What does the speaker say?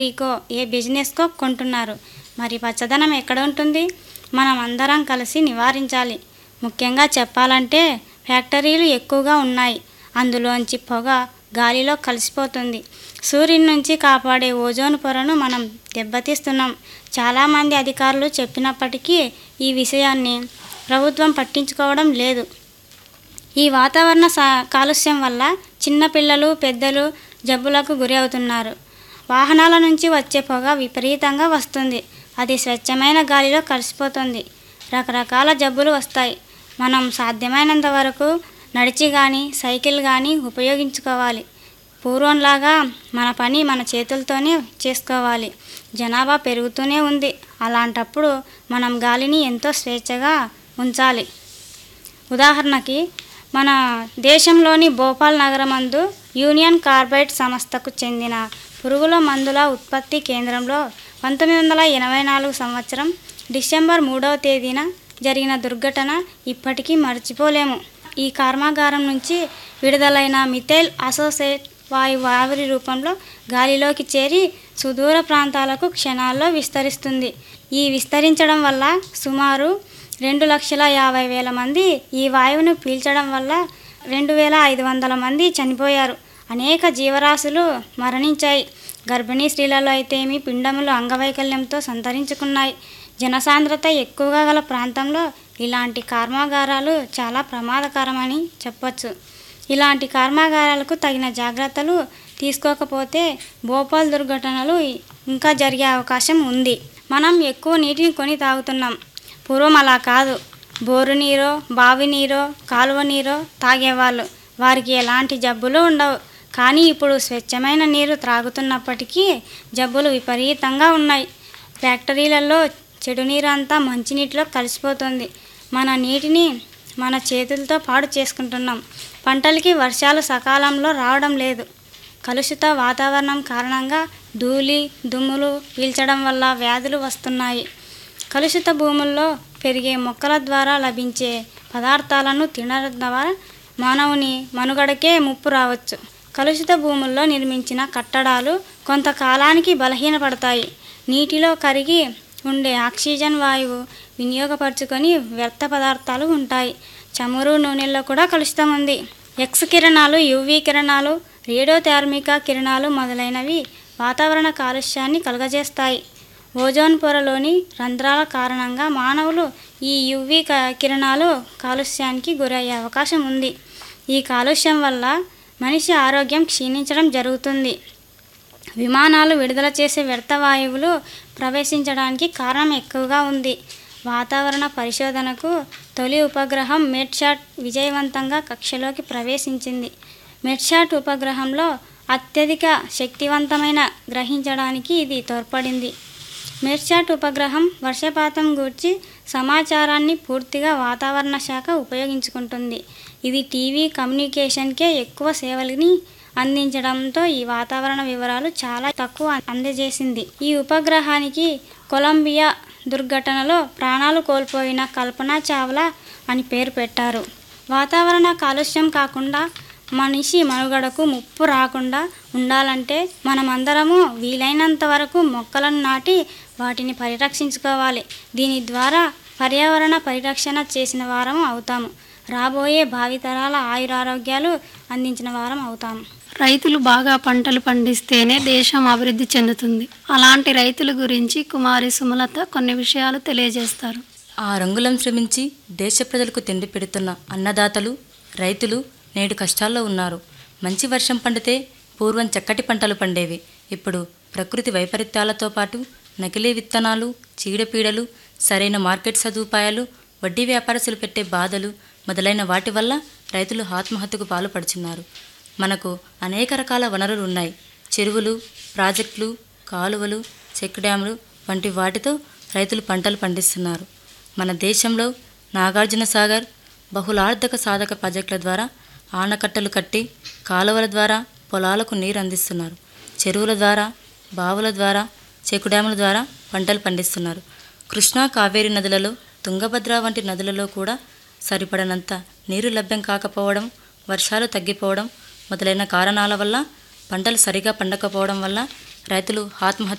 ఫ్యాక్టరీకో ఏ బిజినెస్కో కొంటున్నారు మరి పచ్చదనం ఎక్కడ ఉంటుంది మనం అందరం కలిసి నివారించాలి ముఖ్యంగా చెప్పాలంటే ఫ్యాక్టరీలు ఎక్కువగా ఉన్నాయి అందులోంచి పొగ గాలిలో కలిసిపోతుంది సూర్యుని నుంచి కాపాడే ఓజోన్ పొరను మనం దెబ్బతీస్తున్నాం చాలామంది అధికారులు చెప్పినప్పటికీ ఈ విషయాన్ని ప్రభుత్వం పట్టించుకోవడం లేదు ఈ వాతావరణ సా కాలుష్యం వల్ల చిన్నపిల్లలు పెద్దలు జబ్బులకు గురి అవుతున్నారు వాహనాల నుంచి వచ్చే పొగ విపరీతంగా వస్తుంది అది స్వచ్ఛమైన గాలిలో కలిసిపోతుంది రకరకాల జబ్బులు వస్తాయి మనం సాధ్యమైనంత వరకు నడిచి కానీ సైకిల్ కానీ ఉపయోగించుకోవాలి పూర్వంలాగా మన పని మన చేతులతోనే చేసుకోవాలి జనాభా పెరుగుతూనే ఉంది అలాంటప్పుడు మనం గాలిని ఎంతో స్వేచ్ఛగా ఉంచాలి ఉదాహరణకి మన దేశంలోని భోపాల్ నగరమందు యూనియన్ కార్బైడ్ సంస్థకు చెందిన పురుగుల మందుల ఉత్పత్తి కేంద్రంలో పంతొమ్మిది వందల ఎనభై నాలుగు సంవత్సరం డిసెంబర్ మూడవ తేదీన జరిగిన దుర్ఘటన ఇప్పటికీ మర్చిపోలేము ఈ కర్మాగారం నుంచి విడుదలైన మిథైల్ అసోసియేట్ వాయువు ఆవిరి రూపంలో గాలిలోకి చేరి సుదూర ప్రాంతాలకు క్షణాల్లో విస్తరిస్తుంది ఈ విస్తరించడం వల్ల సుమారు రెండు లక్షల యాభై వేల మంది ఈ వాయువును పీల్చడం వల్ల రెండు వేల ఐదు వందల మంది చనిపోయారు అనేక జీవరాశులు మరణించాయి గర్భిణీ స్త్రీలలో అయితేమి పిండములు అంగవైకల్యంతో సంతరించుకున్నాయి జనసాంద్రత ఎక్కువగా గల ప్రాంతంలో ఇలాంటి కర్మాగారాలు చాలా ప్రమాదకరమని చెప్పొచ్చు ఇలాంటి కర్మాగారాలకు తగిన జాగ్రత్తలు తీసుకోకపోతే భోపాల్ దుర్ఘటనలు ఇంకా జరిగే అవకాశం ఉంది మనం ఎక్కువ నీటిని కొని తాగుతున్నాం పూర్వం అలా కాదు బోరు నీరో బావి నీరో కాలువ నీరో తాగేవాళ్ళు వారికి ఎలాంటి జబ్బులు ఉండవు కానీ ఇప్పుడు స్వచ్ఛమైన నీరు త్రాగుతున్నప్పటికీ జబ్బులు విపరీతంగా ఉన్నాయి ఫ్యాక్టరీలలో చెడు నీరు అంతా మంచినీటిలో కలిసిపోతుంది మన నీటిని మన చేతులతో పాడు చేసుకుంటున్నాం పంటలకి వర్షాలు సకాలంలో రావడం లేదు కలుషిత వాతావరణం కారణంగా ధూళి దుమ్ములు పీల్చడం వల్ల వ్యాధులు వస్తున్నాయి కలుషిత భూముల్లో పెరిగే మొక్కల ద్వారా లభించే పదార్థాలను తినడం ద్వారా మానవుని మనుగడకే ముప్పు రావచ్చు కలుషిత భూముల్లో నిర్మించిన కట్టడాలు కొంతకాలానికి బలహీనపడతాయి నీటిలో కరిగి ఉండే ఆక్సిజన్ వాయువు వినియోగపరుచుకొని వ్యర్థ పదార్థాలు ఉంటాయి చమురు నూనెల్లో కూడా కలుషితం ఉంది ఎక్స్ కిరణాలు యువి కిరణాలు రేడియోధార్మిక కిరణాలు మొదలైనవి వాతావరణ కాలుష్యాన్ని కలుగజేస్తాయి ఓజోన్ పొరలోని రంధ్రాల కారణంగా మానవులు ఈ యువి క- కిరణాలు కాలుష్యానికి గురయ్యే అవకాశం ఉంది ఈ కాలుష్యం వల్ల మనిషి ఆరోగ్యం క్షీణించడం జరుగుతుంది విమానాలు విడుదల చేసే వ్యర్థ వాయువులు ప్రవేశించడానికి కారణం ఎక్కువగా ఉంది వాతావరణ పరిశోధనకు తొలి ఉపగ్రహం మెడ్షాట్ విజయవంతంగా కక్షలోకి ప్రవేశించింది మెడ్షాట్ ఉపగ్రహంలో అత్యధిక శక్తివంతమైన గ్రహించడానికి ఇది తోడ్పడింది మెడ్షాట్ ఉపగ్రహం వర్షపాతం గూర్చి సమాచారాన్ని పూర్తిగా వాతావరణ శాఖ ఉపయోగించుకుంటుంది ఇది టీవీ కమ్యూనికేషన్కే ఎక్కువ సేవలని అందించడంతో ఈ వాతావరణ వివరాలు చాలా తక్కువ అందజేసింది ఈ ఉపగ్రహానికి కొలంబియా దుర్ఘటనలో ప్రాణాలు కోల్పోయిన కల్పనా చావ్లా అని పేరు పెట్టారు వాతావరణ కాలుష్యం కాకుండా మనిషి మనుగడకు ముప్పు రాకుండా ఉండాలంటే మనమందరము వీలైనంత వరకు మొక్కలను నాటి వాటిని పరిరక్షించుకోవాలి దీని ద్వారా పర్యావరణ పరిరక్షణ చేసిన వారం అవుతాము రాబోయే భావితరాల ఆయురారోగ్యాలు అందించిన వారం అవుతాము రైతులు బాగా పంటలు పండిస్తేనే దేశం అభివృద్ధి చెందుతుంది అలాంటి రైతుల గురించి కుమారి సుమలత కొన్ని విషయాలు తెలియజేస్తారు ఆ రంగులం శ్రమించి దేశ ప్రజలకు తిండి పెడుతున్న అన్నదాతలు రైతులు నేడు కష్టాల్లో ఉన్నారు మంచి వర్షం పండితే పూర్వం చక్కటి పంటలు పండేవి ఇప్పుడు ప్రకృతి వైపరీత్యాలతో పాటు నకిలీ విత్తనాలు చీడపీడలు సరైన మార్కెట్ సదుపాయాలు వడ్డీ వ్యాపారస్తులు పెట్టే బాధలు మొదలైన వాటి వల్ల రైతులు ఆత్మహత్యకు పాల్పడుచున్నారు మనకు అనేక రకాల వనరులు ఉన్నాయి చెరువులు ప్రాజెక్టులు కాలువలు చెక్ డ్యాములు వంటి వాటితో రైతులు పంటలు పండిస్తున్నారు మన దేశంలో నాగార్జున సాగర్ బహుళార్థక సాధక ప్రాజెక్టుల ద్వారా ఆనకట్టలు కట్టి కాలువల ద్వారా పొలాలకు నీరు అందిస్తున్నారు చెరువుల ద్వారా బావుల ద్వారా చెక్ డ్యాముల ద్వారా పంటలు పండిస్తున్నారు కృష్ణా కావేరి నదులలో తుంగభద్ర వంటి నదులలో కూడా సరిపడనంత నీరు లభ్యం కాకపోవడం వర్షాలు తగ్గిపోవడం మొదలైన కారణాల వల్ల పంటలు సరిగా పండకపోవడం వల్ల రైతులు ఆత్మహత్య